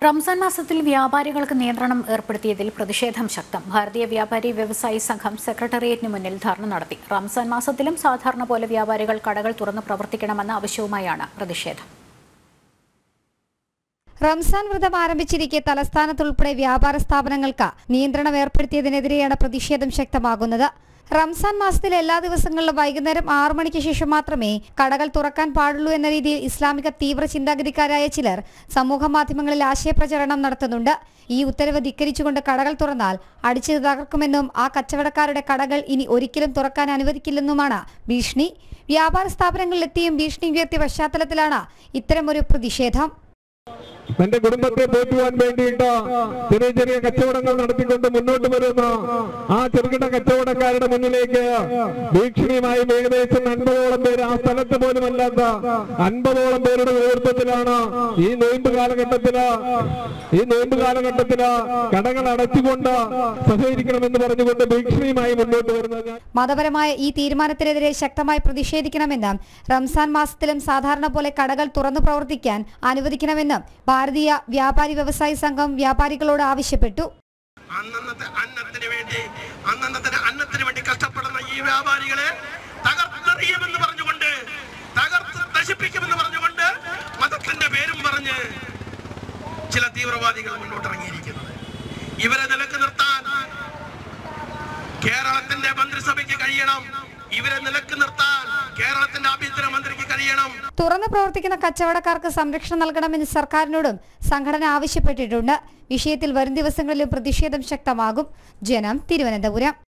റംസാൻ മാസത്തിൽ വ്യാപാരികൾക്ക് നിയന്ത്രണം ഏർപ്പെടുത്തിയതിൽ പ്രതിഷേധം ശക്തം ഭാരതീയ വ്യാപാരി വ്യവസായി സംഘം സെക്രട്ടേറിയറ്റിന് മുന്നിൽ ധർണ നടത്തി റംസാൻ മാസത്തിലും സാധാരണ പോലെ വ്യാപാരികൾ കടകൾ തുറന്ന് പ്രവർത്തിക്കണമെന്ന ആവശ്യവുമായാണ് പ്രതിഷേധം റംസാൻ വ്രതം ആരംഭിച്ചിരിക്കെ തലസ്ഥാനത്തുൾപ്പെടെ വ്യാപാര സ്ഥാപനങ്ങൾക്ക് നിയന്ത്രണം ഏർപ്പെടുത്തിയതിനെതിരെയാണ് പ്രതിഷേധം ശക്തമാകുന്നത് റംസാൻ മാസത്തിലെ എല്ലാ ദിവസങ്ങളിലും വൈകുന്നേരം ആറു മണിക്ക് ശേഷം മാത്രമേ കടകൾ തുറക്കാൻ പാടുള്ളൂ എന്ന രീതിയിൽ ഇസ്ലാമിക തീവ്ര ചിന്താഗതിക്കാരായ ചിലർ സമൂഹ മാധ്യമങ്ങളിൽ ആശയപ്രചരണം നടത്തുന്നുണ്ട് ഈ ഉത്തരവ് ധിക്കരിച്ചുകൊണ്ട് കടകൾ തുറന്നാൽ അടിച്ചു തകർക്കുമെന്നും ആ കച്ചവടക്കാരുടെ കടകൾ ഇനി ഒരിക്കലും തുറക്കാൻ അനുവദിക്കില്ലെന്നുമാണ് ഭീഷണി വ്യാപാര സ്ഥാപനങ്ങളിലെത്തിയും ഭീഷണി ഉയർത്തിയ പശ്ചാത്തലത്തിലാണ് ഇത്തരമൊരു പ്രതിഷേധം തന്റെ കുടുംബത്തെ പോറ്റുവാൻ വേണ്ടിയിട്ട് ചെറിയ ചെറിയ കച്ചവടങ്ങൾ നടത്തിക്കൊണ്ട് മുന്നോട്ട് വരുന്ന ആ ചെറുകിട കച്ചവടക്കാരുടെ മുന്നിലേക്ക് ഭീഷണിയുമായി ഏകദേശം അൻപതോളം പേര് ആ സ്ഥലത്ത് പോലും അല്ലാത്ത അൻപതോളം പേരുടെ നേതൃത്വത്തിലാണ് ഈ നോയമ്പ് കാലഘട്ടത്തില് ഈ നോയമ്പ് കാലഘട്ടത്തില് കടകൾ അടച്ചുകൊണ്ട് സഹകരിക്കണമെന്ന് പറഞ്ഞുകൊണ്ട് ഭീഷണിയുമായി മുന്നോട്ട് വരുന്നത് ഞാൻ മതപരമായ ഈ തീരുമാനത്തിനെതിരെ ശക്തമായി പ്രതിഷേധിക്കണമെന്നും റംസാൻ മാസത്തിലും സാധാരണ പോലെ കടകൾ തുറന്നു പ്രവർത്തിക്കാൻ അനുവദിക്കണമെന്നും ഭാരതീയ വ്യാപാരി വ്യവസായി സംഘം വ്യാപാരികളോട് ആവശ്യപ്പെട്ടു അന്നന്നത്തെ അന്നത്തിന് വേണ്ടി അന്നന്നത്തെ അന്നത്തിന് വേണ്ടി കഷ്ടപ്പെടുന്ന ഈ വ്യാപാരികളെ തകർത്തെറിയുമെന്ന് പറഞ്ഞുകൊണ്ട് തകർത്ത് നശിപ്പിക്കുമെന്ന് പറഞ്ഞുകൊണ്ട് മതത്തിന്റെ പേരും പറഞ്ഞ് ചില തീവ്രവാദികൾ മുന്നോട്ടിറങ്ങിയിരിക്കുന്നത് ഇവരെ നിലക്ക് നിർത്താൻ കേരളത്തിന്റെ മന്ത്രിസഭയ്ക്ക് കഴിയണം ഇവരെ നിലക്ക് നിർത്താൻ കേരളത്തിന്റെ ആഭ്യന്തര മന്ത്രിക്ക് കഴിയണം തുറന്നു പ്രവർത്തിക്കുന്ന കച്ചവടക്കാർക്ക് സംരക്ഷണം നൽകണമെന്ന് സർക്കാരിനോടും സംഘടന ആവശ്യപ്പെട്ടിട്ടുണ്ട് വിഷയത്തിൽ വരും ദിവസങ്ങളിലും പ്രതിഷേധം ശക്തമാകും ജനം തിരുവനന്തപുരം